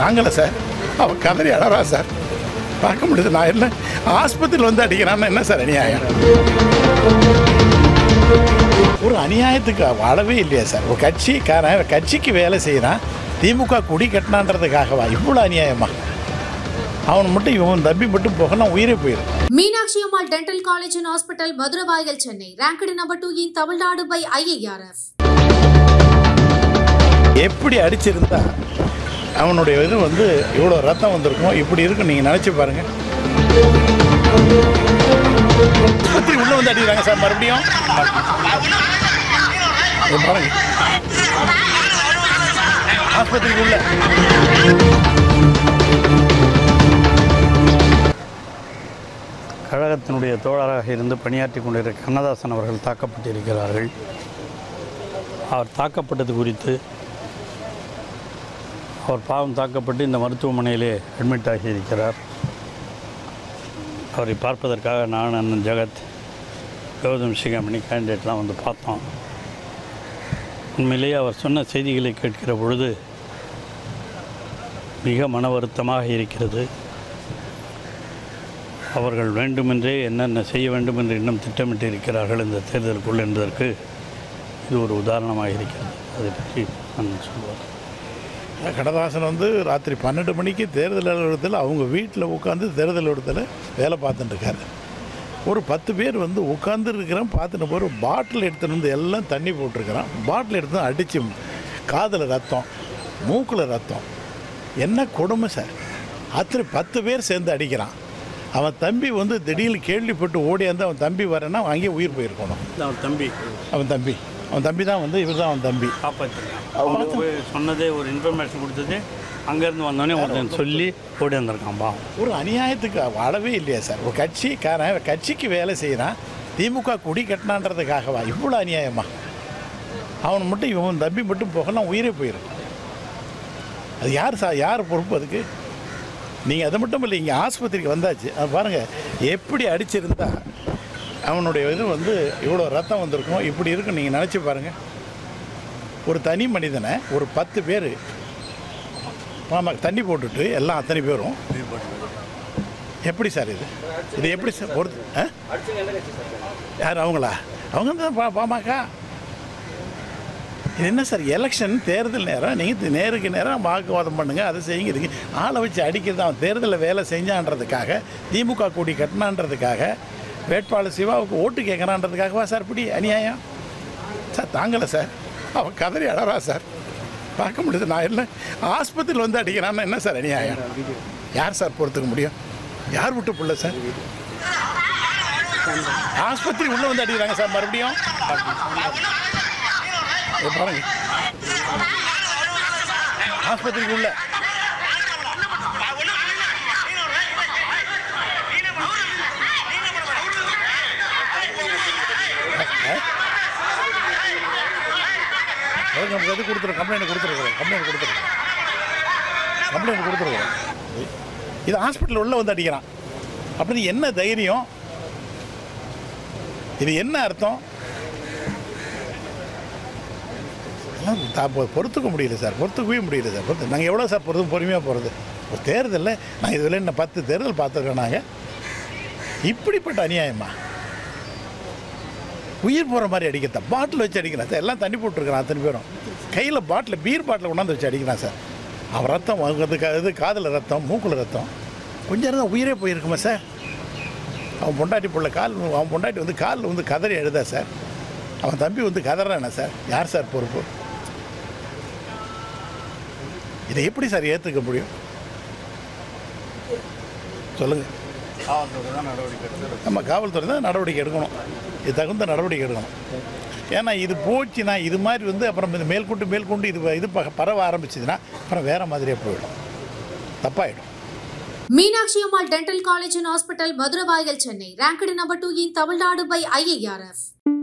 தாங்கலை sir அவன் கதறி அழறா sir பார்க்க முடியுது நான் இல்லை ஆஸ்பத்திரியில் வந்து அடிக்கிறான்னு என்ன சார் அநியாயம் ஒரு அநியாயத்துக்கு வாழவே இல்லையா சார் ஒரு கட்சிக்காரன் கட்சிக்கு வேலை செய்கிறான் திமுக குடி கட்டினான்றதுக்காகவா இவ்வளோ அநியாயமா அவன் மட்டும் இவன் தம்பி மட்டும் போகனா உயிரே போயிடும் Meenakshi Ammal dental college and hospital Maduravoyal Chennai ranked number 2 in Tamil Nadu by IARF. எப்படி அடிச்சிருந்தா அவனுடைய இது வந்து இவ்வளோ ரத்தம் வந்திருக்கும் இப்படி இருக்கும் நீங்கள் நினச்சி பாருங்க ஆஸ்பத்திரி உள்ள வந்து அடிக்கிறாங்க சார் மறுபடியும் இங்க பாருங்க ஆஸ்பத்திரிக்கு உள்ள கழகத்தினுடைய தோழராக இருந்து பணியாற்றி கொண்டிருக்கிற கண்ணதாசன் அவர்கள் தாக்கப்பட்டிருக்கிறார்கள் அவர் தாக்கப்பட்டது குறித்து அவர் பாவம் தாக்கப்பட்டு இந்த மருத்துவமனையிலே அட்மிட் ஆகியிருக்கிறார் அவரை பார்ப்பதற்காக நான் அண்ணன் ஜெகத் கௌதம் சிகாமணி கேண்டிடேட்லாம் வந்து பார்த்தோம் உண்மையிலேயே அவர் சொன்ன செய்திகளை கேட்கிற பொழுது மிக மன வருத்தமாக இருக்கிறது அவர்கள் வேண்டுமென்றே என்னென்ன செய்ய வேண்டும் என்று இன்னும் திட்டமிட்டு இருக்கிறார்கள் இந்த தேர்தலுக்குள் என்பதற்கு இது ஒரு உதாரணமாக இருக்கிறது அதை பற்றி நான் சொல்லுவார் கடதாசன் வந்து ராத்திரி பன்னெண்டு மணிக்கு தேர்தல் அலுவலகத்தில் அவங்க வீட்டில் உட்காந்து தேர்தல் அலுவலகத்தில் வேலை பார்த்துட்டு இருக்காரு ஒரு பத்து பேர் வந்து உட்காந்து இருக்கிறான் பார்த்துட்டு போகிற பாட்டில் எடுத்துகிட்டு வந்து எல்லாம் தண்ணி போட்டிருக்கிறான் பாட்டில் எடுத்து அடித்து காதில் ரத்தம் மூக்கில் ரத்தம் என்ன கொடுமை சார் அத்தனை பத்து பேர் சேர்ந்து அடிக்கிறான் அவன் தம்பி வந்து திடீர்னு கேள்விப்பட்டு ஓடியாந்து அவன் தம்பி வரேன்னா அங்கேயே உயிர் போயிருக்கணும் அவர் தம்பி அவன் தம்பி அவன் தம்பி தான் வந்து இவர் தான் அவன் தம்பி காப்பாற்றிருக்கான் அவங்களுக்கு போய் சொன்னதே ஒரு இன்ஃபர்மேஷன் கொடுத்தது அங்கேருந்து வந்தோடனே ஒருத்தன் சொல்லி ஓடி வந்திருக்கான் பாவம் ஒரு அநியாயத்துக்கு வாழவே இல்லையா சார் ஒரு கட்சிக்காரன் கட்சிக்கு வேலை செய்கிறான் திமுக குடி கட்டினான்றதுக்காகவா இவ்வளோ அநியாயமா அவன் மட்டும் இவன் தம்பி மட்டும் போகலாம் உயிரே போயிடும் அது யார் சா யார் பொறுப்பு அதுக்கு நீங்கள் அது மட்டும் இல்லை இங்கே ஆஸ்பத்திரிக்கு வந்தாச்சு அது பாருங்கள் எப்படி அடிச்சிருந்தா அவனுடைய இது வந்து இவ்வளோ ரத்தம் வந்திருக்கும் இப்படி இருக்கும் நீங்கள் நினச்சி பாருங்கள் ஒரு தனி மனிதனை ஒரு பத்து பேர் ஆமாம் தண்ணி போட்டுட்டு எல்லாம் அத்தனை பேரும் எப்படி சார் இது இது எப்படி சார் பொறுத்து ஆ? யார் அவங்களா அவங்க தான் பா பாமக இது என்ன சார் எலெக்ஷன் தேர்தல் நேரம் நீங்கள் நேருக்கு நேரம் வாக்குவாதம் பண்ணுங்கள் அதை செய்யுங்க இதுக்கு ஆளை வச்சு அடிக்கிறது அவன் தேர்தலில் வேலை செஞ்சான்றதுக்காக திமுக கூடி கட்டினான்றதுக்காக வேட்பாளர் சிவாவுக்கு ஓட்டு கேட்குறான்றதுக்காகவா சார் இப்படி அநியாயம் சார் தாங்கலை சார் அவன் கதறி அழறா சார் பார்க்க முடியுது நான் இல்லை ஆஸ்பத்திரியில் வந்து அடிக்கிறான்னு என்ன சார் அநியாயம் யார் சார் பொறுத்துக்க முடியும் யார் விட்டு புள்ள சார் ஆஸ்பத்திரி உள்ள வந்து அடிக்கிறாங்க சார் மறுபடியும் இங்க பாருங்க ஆஸ்பத்திரிக்கு உள்ள நமக்கு எது கொடுத்துருக்கோம் கம்ப்ளைண்ட் கொடுத்துருக்குறோம் கம்ப்ளைண்ட் கொடுத்துருக்கோம் கம்ப்ளைண்ட் கொடுத்துருக்குறோம் இது ஹாஸ்பிட்டல் உள்ள வந்து அடிக்கிறான் அப்படின்னு என்ன தைரியம் இது என்ன அர்த்தம் அதெல்லாம் தா- பொ- பொறுத்துக்க முடியல சார் பொறுத்துக்கவே முடியல சார் பொறுத்து நாங்கள் எவ்வளோ சார் பொறுத்து பொறுமையாக போகிறது ஒரு தேர்தலில் நான் இதில் என்ன பத்து தேர்தல் பார்த்துருக்கோம் நாங்கள் இப்படிப்பட்ட அநியாயமா உயிர் போகிற மாதிரி அடிக்கிறதா பாட்டில் வச்சு அடிக்கிறான் சார் எல்லாம் தண்ணி போட்டுருக்கிறான் அத்தனை பேரும் கையில் பாட்டில் பீர் பாட்டில் கொண்டாந்து வச்சு அடிக்கிறான் சார் அவன் ரத்தம் அது க- இது காதில் ரத்தம் மூக்கில் ரத்தம் கொஞ்சம் நேரம் உயிரே போயிருக்குமா சார் அவன் பொண்டாட்டி புள்ள கால் அவன் பொண்டாட்டி வந்து காலில் வந்து கதறி எழுதா சார் அவன் தம்பி வந்து கதறானா சார் யார் சார் பொறுப்பு இதை எப்படி சார் ஏற்றுக்க முடியும் சொல்லுங்கள் நம்ம காவல்துறை தான் நடவடிக்கை எடுக்கணும் இது தகுந்த நடவடிக்கை எடுக்கணும் ஏன்னா இது போச்சுன்னா இது மாதிரி வந்து அப்புறம் இது மேற்கொண்டு மேற்கொண்டு இது இது ப- பரவ ஆரம்பிச்சதுன்னா அப்புறம் வேறு மாதிரியாக போயிடும் தப்பாயிடும் Meenakshi Ammal dental college and hospital Maduravoyal Chennai ranked number 2 in Tamil Nadu by IARF.